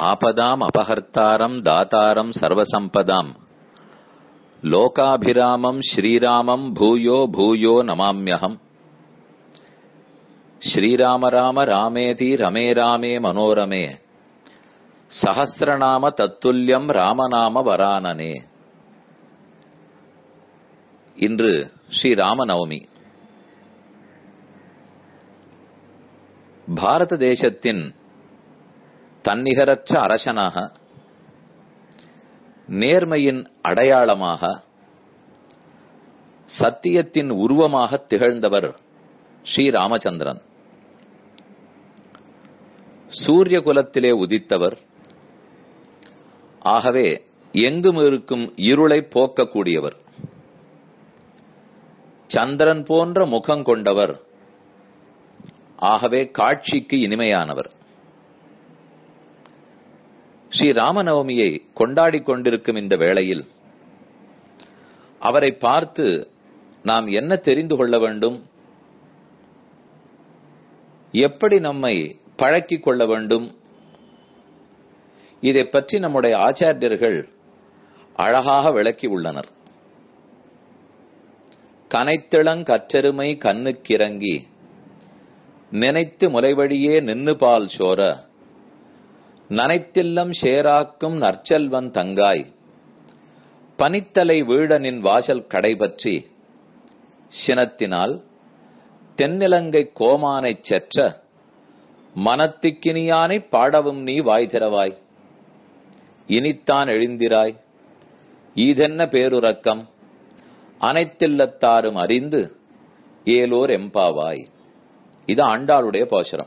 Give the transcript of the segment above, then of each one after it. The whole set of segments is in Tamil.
ஆபதாம் அபஹர்த்தாரம் தாத்தாரம் சர்வசம்பதாம் லோகாபிராமம் ஸ்ரீராமம் பூயோ பூயோ நமாம்யகம் ஸ்ரீராம ராம ராமேதி ரமே ராமே மனோரமே சஹசிரநாம தத்துல்யம் ராமநாம வரானனே இன்று ஸ்ரீராம நவமி பாரத தேசத்தின் தன்னிகரற்ற அரசனாக நேர்மையின் அடையாளமாக சத்தியத்தின் உருவமாக திகழ்ந்தவர் ஸ்ரீராமச்சந்திரன் சூரிய குலத்திலே உதித்தவர் ஆகவே எங்கும் இருக்கும் இருளை போக்கக்கூடியவர் சந்திரன் போன்ற முகம் கொண்டவர் ஆகவே காட்சிக்கு இனிமையானவர் ஸ்ரீ ராமநவமியை கொண்டாடிக் கொண்டிருக்கும் இந்த வேளையில் அவரை பார்த்து நாம் என்ன தெரிந்து கொள்ள வேண்டும் எப்படி நம்மை பழக்கிக் கொள்ள வேண்டும் இதை பற்றி நம்முடைய ஆச்சாரியர்கள் அழகாக விளக்கி உள்ளனர் கனைத்திளங்கற்றெருமை கண்ணுக்கிறங்கி நினைத்து முலைவழியே நின்னு பால் சோர நனைத்தில்லம் சேராக்கும் நற்செல்வன் தங்காய் பனித்தலை வீழனின் வாசல் கடைபற்றி சினத்தினால் தென்னிலங்கை கோமானைச் செற்ற மனத்துக்கினியானை பாடவும் நீ வாய் திறவாய் இனித்தான் எழுந்திராய் ஈதென்ன பேருறக்கம் அனைத்தில்லத்தாரும் அறிந்து ஏலோர் எம்பாவாய் இது ஆண்டாளுடைய போஷரம்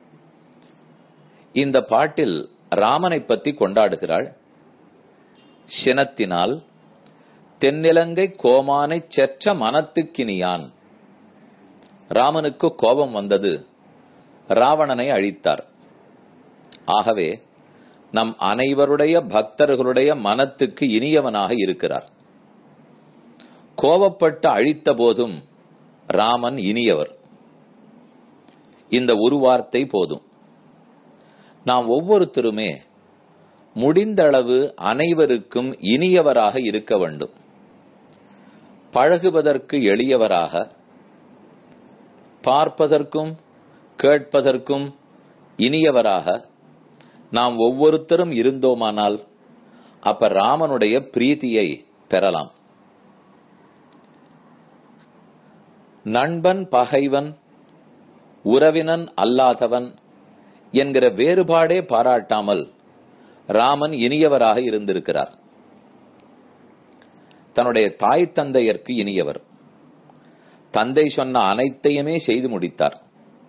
இந்த பாட்டில் ராமனை பத்தி கொண்டாடுகிறாள் சினத்தினால் தென்னிலங்கை கோமானை செற்ற மனத்துக்கினியான் ராமனுக்கு கோபம் வந்தது ராவணனை அழித்தார் ஆகவே நம் அனைவருடைய பக்தர்களுடைய மனத்துக்கு இனியவனாக இருக்கிறார் கோபப்பட்டு அழித்த போதும் ராமன் இனியவர் இந்த ஒரு வார்த்தை போதும் நாம் ஒவ்வொருத்தருமே முடிந்த அளவு அனைவருக்கும் இனியவராக இருக்க வேண்டும் பழகுவதற்கு எளியவராக பார்ப்பதற்கும் கேட்பதற்கும் இனியவராக நாம் ஒவ்வொருத்தரும் இருந்தோமானால் அப்ப ராமனுடைய பிரீத்தியை பெறலாம் நண்பன் பகைவன் உறவினன் அல்லாதவன் என்கிற வேறுபாடே பாராட்டாமல் ராமன் இனியவராக இருந்திருக்கிறார் தன்னுடைய தாய் தந்தையர்க்கு இனியவர் தந்தை சொன்ன அனைத்தையுமே செய்து முடித்தார்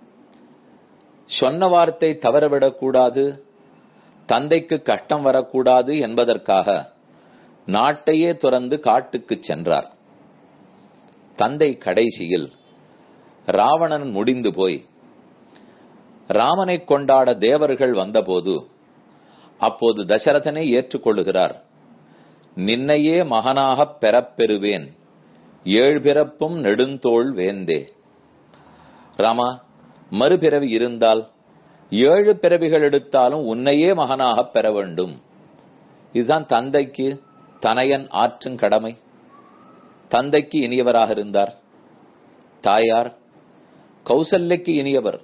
சொன்ன வார்த்தை தவறவிடக்கூடாது தந்தைக்கு கஷ்டம் வரக்கூடாது என்பதற்காக நாட்டையே துறந்து காட்டுக்கு சென்றார் தந்தை கடைசியில் ராவணன் முடிந்து போய் ராமனை கொண்டாட தேவர்கள் வந்தபோது அப்போது தசரதனை ஏற்றுக்கொள்ளுகிறார் நின்னையே மகனாகப் பெறப்பெறுவேன் ஏழு பிறப்பும் நெடுந்தோள் வேந்தே ராமா மறுபிறவி இருந்தால் ஏழு பிறவிகள் எடுத்தாலும் உன்னையே மகனாக பெற வேண்டும் இதுதான் தந்தைக்கு தனையன் ஆற்றும் கடமை தந்தைக்கு இனியவராக இருந்தார் தாயார் கௌசல்யக்கு இனியவர்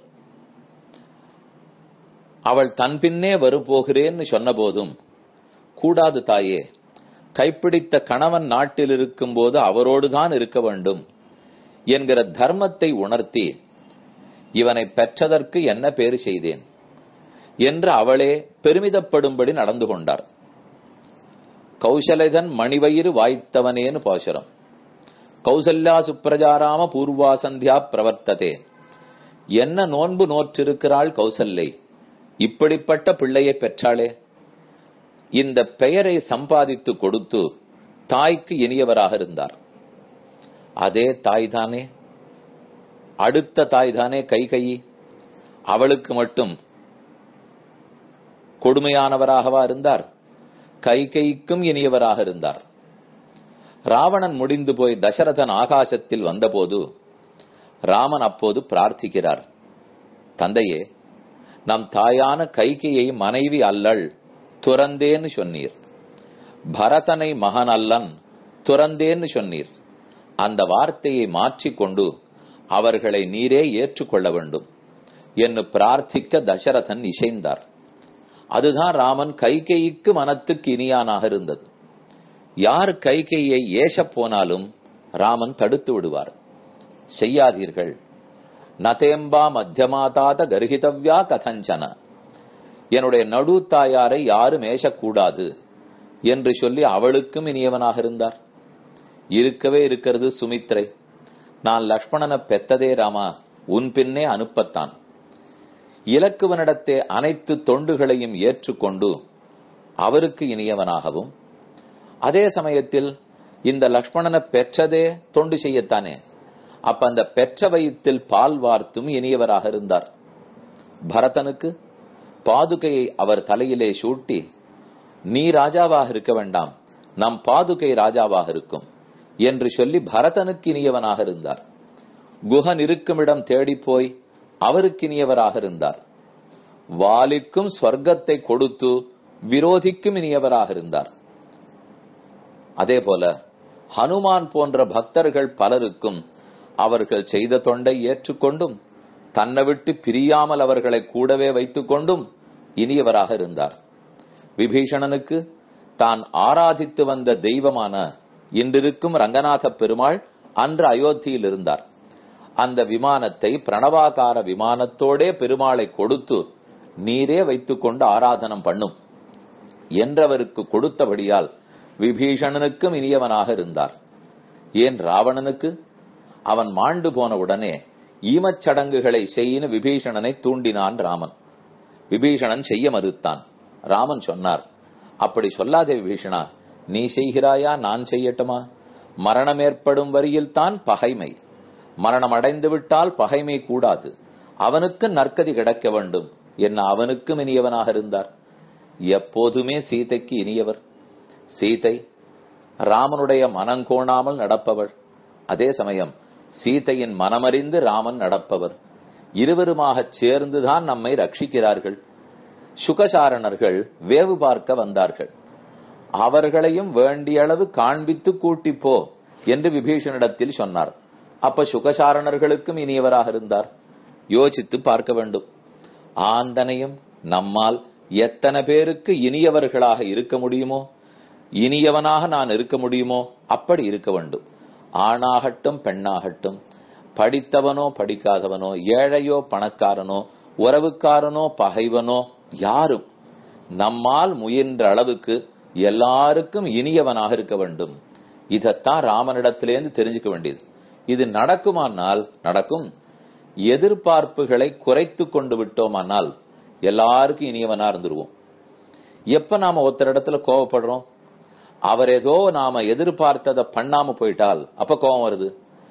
அவள் தன் பின்னே வருபோகிறேன்னு சொன்ன போதும் கூடாது தாயே கைப்பிடித்த கணவன் நாட்டில் இருக்கும் போது அவரோடுதான் இருக்க வேண்டும் என்கிற தர்மத்தை உணர்த்தி இவனை பெற்றதற்கு என்ன பேறு செய்தேன் என்று அவளே பெருமிதப்படும்படி நடந்து கொண்டார் கௌசலதன் மணிவயிறு வாய்த்தவனேன்னு பாசுரம் கௌசல்யா சுப்ரஜாராம பூர்வா சந்தியா பிரவர்த்ததே என்ன நோன்பு நோற்றிருக்கிறாள் கௌசல்லை இப்படிப்பட்ட பிள்ளையை பெற்றாளே இந்த பெயரை சம்பாதித்து கொடுத்து தாய்க்கு இனியவராக இருந்தார் அதே தாய்தானே அடுத்த தாய்தானே கை கை அவளுக்கு மட்டும் கொடுமையானவராகவா இருந்தார் கை கைக்கும் இனியவராக இருந்தார் ராவணன் முடிந்து போய் தசரதன் ஆகாசத்தில் வந்தபோது ராமன் அப்போது பிரார்த்திக்கிறார் தந்தையே நம் தாயான கைகையை மனைவி அல்லள் துறந்தேன்னு சொன்னீர் பரதனை மகன் அல்லன் துறந்தேன்னு சொன்னீர் அந்த வார்த்தையை மாற்றிக்கொண்டு அவர்களை நீரே ஏற்றுக்கொள்ள வேண்டும் என்று பிரார்த்திக்க தசரதன் இசைந்தார் அதுதான் ராமன் கைகைக்கு மனத்துக்கு இனியானாக இருந்தது யார் கைகையை ஏச போனாலும் ராமன் தடுத்து விடுவார் செய்யாதீர்கள் நதேம்பா மத்தியமாதாத கர்ஹிதவ்யா கதஞ்சன என்னுடைய நடு தாயாரை யாரும் ஏசக்கூடாது என்று சொல்லி அவளுக்கும் இனியவனாக இருந்தார் இருக்கவே இருக்கிறது சுமித்ரை நான் லக்ஷ்மணனை பெத்ததே ராமா உன் பின்னே அனுப்பத்தான் இலக்குவனிடத்தே அனைத்து தொண்டுகளையும் ஏற்றுக்கொண்டு அவருக்கு இனியவனாகவும் அதே சமயத்தில் இந்த லக்ஷ்மணனை பெற்றதே தொண்டு செய்யத்தானே அப்ப அந்த பெற்ற வயிற்றில் பால் வார்த்தும் இனியவராக இருந்தார் பரதனுக்கு பாதுகையை அவர் தலையிலே சூட்டி நீ ராஜாவாக இருக்க வேண்டாம் நம் பாதுகை ராஜாவாக இருக்கும் என்று சொல்லி பரதனுக்கு இனியவனாக இருந்தார் குஹன் இருக்குமிடம் தேடி போய் அவருக்கு இனியவராக இருந்தார் வாலிக்கும் ஸ்வர்க்கத்தை கொடுத்து விரோதிக்கும் இனியவராக இருந்தார் அதே போல ஹனுமான் போன்ற பக்தர்கள் பலருக்கும் அவர்கள் செய்த தொண்டை ஏற்றுக்கொண்டும் தன்னை விட்டு பிரியாமல் அவர்களை கூடவே வைத்துக் கொண்டும் இனியவராக இருந்தார் விபீஷணனுக்கு தான் ஆராதித்து வந்த தெய்வமான இன்றிருக்கும் ரங்கநாத பெருமாள் அன்று அயோத்தியில் இருந்தார் அந்த விமானத்தை பிரணவாகார விமானத்தோடே பெருமாளை கொடுத்து நீரே வைத்துக்கொண்டு ஆராதனம் பண்ணும் என்றவருக்கு கொடுத்தபடியால் விபீஷணனுக்கும் இனியவனாக இருந்தார் ஏன் ராவணனுக்கு அவன் மாண்டு போன உடனே ஈமச் சடங்குகளை செய்யின விபீஷணனை தூண்டினான் ராமன் விபீஷணன் செய்ய மறுத்தான் ராமன் சொன்னார் அப்படி சொல்லாதே விபீஷணா நீ செய்கிறாயா நான் செய்யட்டுமா மரணம் ஏற்படும் வரியில் தான் பகைமை மரணம் அடைந்து விட்டால் பகைமை கூடாது அவனுக்கு நற்கதி கிடைக்க வேண்டும் என்ன அவனுக்கும் இனியவனாக இருந்தார் எப்போதுமே சீதைக்கு இனியவர் சீதை ராமனுடைய மனங்கோணாமல் நடப்பவள் அதே சமயம் சீதையின் மனமறிந்து ராமன் நடப்பவர் இருவருமாக சேர்ந்துதான் நம்மை ரட்சிக்கிறார்கள் சுகசாரணர்கள் வேவு பார்க்க வந்தார்கள் அவர்களையும் வேண்டிய அளவு காண்பித்து கூட்டி போ என்று விபீஷணிடத்தில் சொன்னார் அப்ப சுகசாரணர்களுக்கும் இனியவராக இருந்தார் யோசித்து பார்க்க வேண்டும் ஆந்தனையும் நம்மால் எத்தனை பேருக்கு இனியவர்களாக இருக்க முடியுமோ இனியவனாக நான் இருக்க முடியுமோ அப்படி இருக்க வேண்டும் ஆணாகட்டும் பெண்ணாகட்டும் படித்தவனோ படிக்காதவனோ ஏழையோ பணக்காரனோ உறவுக்காரனோ பகைவனோ யாரும் நம்மால் முயன்ற அளவுக்கு எல்லாருக்கும் இனியவனாக இருக்க வேண்டும் இதத்தான் ராமனிடத்திலேருந்து தெரிஞ்சுக்க வேண்டியது இது நடக்குமானால் நடக்கும் எதிர்பார்ப்புகளை குறைத்து கொண்டு விட்டோமானால் எல்லாருக்கும் இனியவனா இருந்துருவோம் எப்ப நாம ஒருத்தர் இடத்துல கோவப்படுறோம் அவர் ஏதோ நாம எதிர்பார்த்ததை பண்ணாம போயிட்டால் அப்ப கோபம் வருது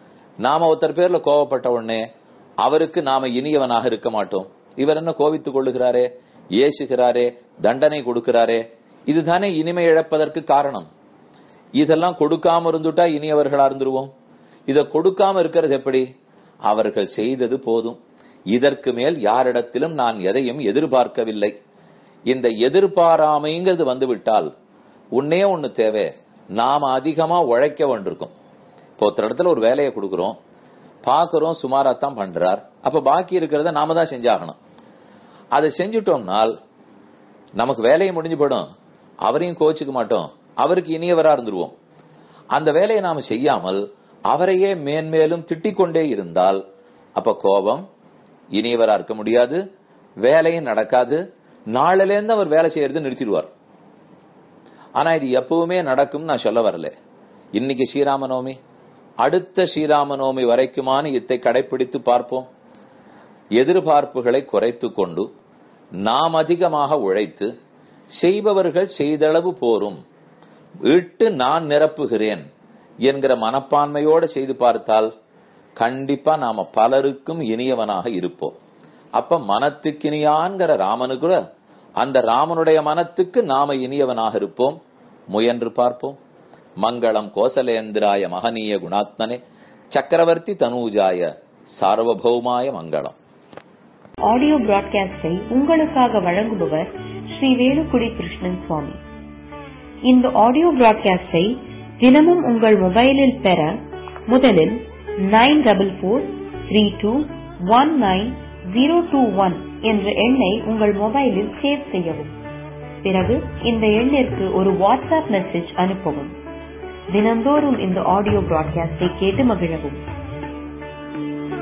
நாம ஒருத்தர் பேர்ல கோவப்பட்ட உடனே அவருக்கு நாம இனியவனாக இருக்க மாட்டோம் இவர் என்ன கோவித்துக் கொள்ளுகிறாரே ஏசுகிறாரே தண்டனை கொடுக்கிறாரே இதுதானே இனிமை இழப்பதற்கு காரணம் இதெல்லாம் கொடுக்காம இருந்துட்டா இனியவர்களா இருந்துருவோம் இத கொடுக்காம இருக்கிறது எப்படி அவர்கள் செய்தது போதும் இதற்கு மேல் யாரிடத்திலும் நான் எதையும் எதிர்பார்க்கவில்லை இந்த எதிர்பாராமைங்கிறது வந்துவிட்டால் உன்னே ஒண்ணு தேவை நாம அதிகமா உழைக்க வேண்டியிருக்கும் இப்போ ஒருத்தர் இடத்துல ஒரு வேலையை கொடுக்கிறோம் பாக்குறோம் சுமாரா தான் பண்றார் அப்ப பாக்கி இருக்கிறத நாம தான் செஞ்சாகணும் அதை செஞ்சுட்டோம்னால் நமக்கு வேலையை முடிஞ்சு போயிடும் அவரையும் கோச்சுக்க மாட்டோம் அவருக்கு இனியவரா இருந்துருவோம் அந்த வேலையை நாம செய்யாமல் அவரையே மேன்மேலும் திட்டிக் கொண்டே இருந்தால் அப்ப கோபம் இனியவரா இருக்க முடியாது வேலையும் நடக்காது நாளில இருந்து அவர் வேலை செய்யறது நிறுத்திடுவார் ஆனா இது எப்பவுமே நடக்கும் நான் சொல்ல வரல இன்னைக்கு ஸ்ரீராமநவமி அடுத்த ஸ்ரீராமநவமி வரைக்குமான இத்தை கடைபிடித்து பார்ப்போம் எதிர்பார்ப்புகளை குறைத்து கொண்டு நாம் அதிகமாக உழைத்து செய்பவர்கள் செய்தளவு போரும் இட்டு நான் நிரப்புகிறேன் என்கிற மனப்பான்மையோடு செய்து பார்த்தால் கண்டிப்பா நாம பலருக்கும் இனியவனாக இருப்போம் அப்ப மனத்துக்கினியான்கிற ராமனுக்கு அந்த ராமனுடைய மனத்துக்கு நாம இனியவனாக இருப்போம் முயன்று பார்ப்போம் மங்களம் கோசலேந்திராய மகனீய குணாத்மனே சக்கரவர்த்தி தனூஜாய சார்வபௌமாய மங்களம் ஆடியோ பிராட்காஸ்டை உங்களுக்காக வழங்குபவர் ஸ்ரீ ஸ்ரீ வேலுக்குடி கிருஷ்ணன் சுவாமி இந்த ஆடியோ பிராட்காஸ்டை தினமும் உங்கள் மொபைலில் பெற முதலில் nine double four three two one nine zero two one என்ற எண்ணை உங்கள் மொபைலில் சேவ் செய்யவும் பிறகு இந்த எண்ணிற்கு ஒரு வாட்ஸ்அப் மெசேஜ் அனுப்பவும் தினந்தோறும் இந்த ஆடியோ பிராட்காஸ்டை கேட்டு மகிழவும்